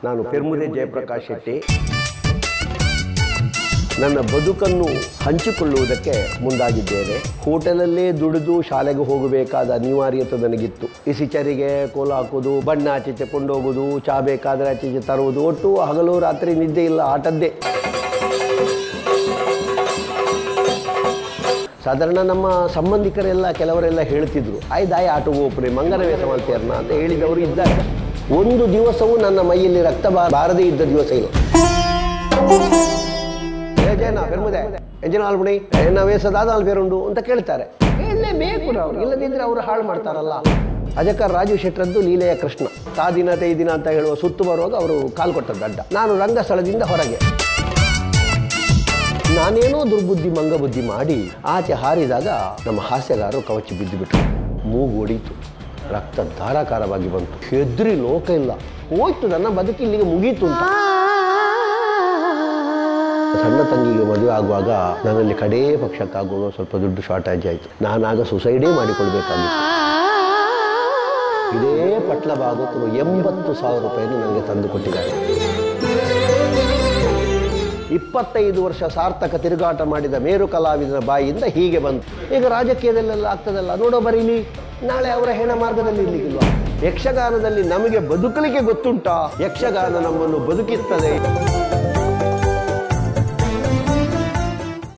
ನಾನು ಪೆರ್ಮುದೆ ಜಯಪ್ರಕಾಶ್ ಶೆಟ್ಟಿ ನನ್ನ ಬದುಕನ್ನು ಹಂಚಿಕೊಳ್ಳುವುದಕ್ಕೆ ಮುಂದಾಗಿದ್ದೇನೆ ಹೋಟೆಲಲ್ಲೇ ದುಡಿದು ಶಾಲೆಗೆ ಹೋಗಬೇಕಾದ ಅನಿವಾರ್ಯತೆ ನನಗಿತ್ತು ಇಸಿಚರಿಗೆ ಕೋಲು ಹಾಕೋದು ಬಣ್ಣ ಆಚೀಚೆ ಕೊಂಡೋಗೋದು ಚಾ ಬೇಕಾದರೆ ಆಚೀಚೆ ತರುವುದು ಒಟ್ಟು ಹಗಲು ರಾತ್ರಿ ನಿದ್ದೆ ಇಲ್ಲ ಆಟದ್ದೇ ಸಾಧಾರಣ ನಮ್ಮ ಸಂಬಂಧಿಕರೆಲ್ಲ ಕೆಲವರೆಲ್ಲ ಹೇಳ್ತಿದ್ರು ಆಯ್ದಾಯ್ ಆಟೋ ಓಪನೆ ಮಂಗನ ವೇಷ ಮಾಡ್ತೀರನ್ನ ಅಂತ ಹೇಳಿದವರು ಇದ್ದಾರೆ ಒಂದು ದಿವಸವೂ ನನ್ನ ಮೈಯಲ್ಲಿ ರಕ್ತ ಬಾ- ಬಾರದೇ ಇದ್ದ ದಿವಸ ಇಲ್ಲ ಏ ಜಯನ ಬೆರ್ಮುದೆ ಎಂಜಿನ ಆಲ್ಬಿಡಿ ಏನ ವೇಷದಾದ ಅಲ್ಲಿ ಬೇರುಂಡು ಅಂತ ಕೇಳ್ತಾರೆ ಬೇಕು ನಾವು ಇಲ್ಲದಿದ್ರೆ ಅವರು ಹಾಳು ಮಾಡ್ತಾರಲ್ಲ ಅಜಕ ರಾಜೀವ್ ಶೆಟ್ಟರದ್ದು ಲೀಲೆಯ ಕೃಷ್ಣ ತಾ ದಿನ ತೈ ದಿನ ಅಂತ ಹೇಳುವ ಸುತ್ತು ಬರುವಾಗ ಅವರು ಕಾಲು ಕೊಟ್ಟದ್ದು ಅಡ್ಡ ನಾನು ರಂಗಸ್ಥಳದಿಂದ ಹೊರಗೆ ನಾನೇನೋ ದುರ್ಬುದ್ಧಿ ಮಂಗಬುದ್ಧಿ ಮಾಡಿ ಆಚೆ ಹಾರಿದಾಗ ನಮ್ಮ ಹಾಸ್ಯಗಾರರು ಕವಚಿ ಬಿದ್ದುಬಿಟ್ರು ಮೂಗು ಒಡೀತು ರಕ್ತ ಧಾರಾಕಾರವಾಗಿ ಬಂತು ಹೆದ್ರಿ ಲೋಕ ಇಲ್ಲ ಹೋಯ್ತು ನನ್ನ ಬದುಕು ಇಲ್ಲಿಗೆ ಮುಗೀತು ಅಂತ ಸಣ್ಣ ತಂಗಿಗೆ ಮದುವೆ ಆಗುವಾಗ ನನ್ನಲ್ಲಿ ಕಡೇ ಪಕ್ಷಕ್ಕಾಗುವಾಗ ಸ್ವಲ್ಪ ದುಡ್ಡು ಶಾರ್ಟೇಜ್ ಆಯಿತು ನಾನಾಗ ಸುಸೈಡೇ ಮಾಡಿಕೊಳ್ಬೇಕಾಗಿತ್ತು ಇದೇ ಪಟ್ಲ ಭಾಗಕ್ಕೂ ಎಂಬತ್ತು ಸಾವಿರ ರೂಪಾಯಿಯನ್ನು ನನಗೆ ತಂದು ಕೊಟ್ಟಿದ್ದಾರೆ ಇಪ್ಪತ್ತೈದು ವರ್ಷ ಸಾರ್ಥಕ ತಿರುಗಾಟ ಮಾಡಿದ ಮೇರು ಕಲಾವಿದನ ಬಾಯಿಯಿಂದ ಹೀಗೆ ಬಂತು ಈಗ ರಾಜಕೀಯದಲ್ಲೆಲ್ಲ ಆಗ್ತದಲ್ಲ ನೋಡೋ ಬರೀಲಿ ನಾಳೆ ಅವರ ಹೆಣ ಮಾರ್ಗದಲ್ಲಿ ಇರ್ಲಿಕ್ಕಿಲ್ವಾ ಯಕ್ಷಗಾನದಲ್ಲಿ ನಮಗೆ ಬದುಕಲಿಕ್ಕೆ ಗೊತ್ತುಂಟಾ ಯಕ್ಷಗಾನ ನಮ್ಮನ್ನು ಬದುಕಿಸ್ತದೆ